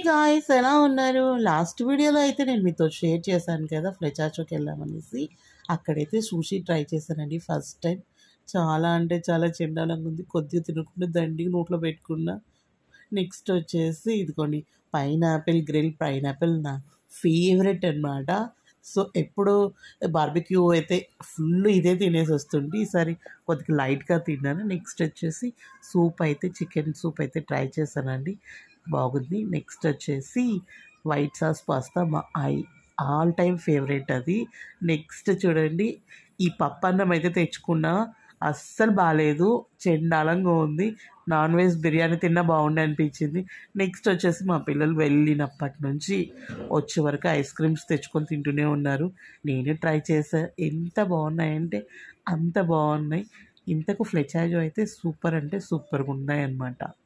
guys ఎలా ఉన్నారు last వీడియోలో అయితే నేను మీతో షేర్ చేశాను కదా ఫ్లెచాచోకి వెళ్ళామనేసి అక్కడైతే సూషీ ట్రై చేశానండి ఫస్ట్ టైం చాలా అంటే చాలా చెండాలంగా ఉంది కొద్దిగా తినకుండా దండిగా నోట్లో పెట్టుకున్నా నెక్స్ట్ వచ్చేసి ఇదిగోండి పైనాపిల్ గ్రిల్ పైనాపిల్ నా ఫేవరెట్ అన్నమాట సో ఎప్పుడు బార్బిక్యూ అయితే ఫుల్ ఇదే తినేసి వస్తుంది ఈసారి కొద్దిగా లైట్గా తిన్నాను నెక్స్ట్ వచ్చేసి సూప్ అయితే చికెన్ సూప్ అయితే ట్రై చేశానండి బాగుంది నెక్స్ట్ వచ్చేసి వైట్ సాస్ పాస్తా మా ఐ ఆల్ టైమ్ ఫేవరెట్ అది నెక్స్ట్ చూడండి ఈ పప్పు అన్నం అయితే తెచ్చుకున్నా అస్సలు బాగాలేదు చెండాలంగా ఉంది నాన్ వెజ్ బిర్యానీ తిన్నా బాగుండే అనిపించింది నెక్స్ట్ వచ్చేసి మా పిల్లలు వెళ్ళినప్పటి నుంచి వచ్చే వరకు ఐస్ క్రీమ్స్ తెచ్చుకొని తింటూనే ఉన్నారు నేను ట్రై చేసా ఎంత బాగున్నాయంటే అంత బాగున్నాయి ఇంతకు ఫ్లెచాజో అయితే సూపర్ అంటే సూపర్గా ఉన్నాయి అన్నమాట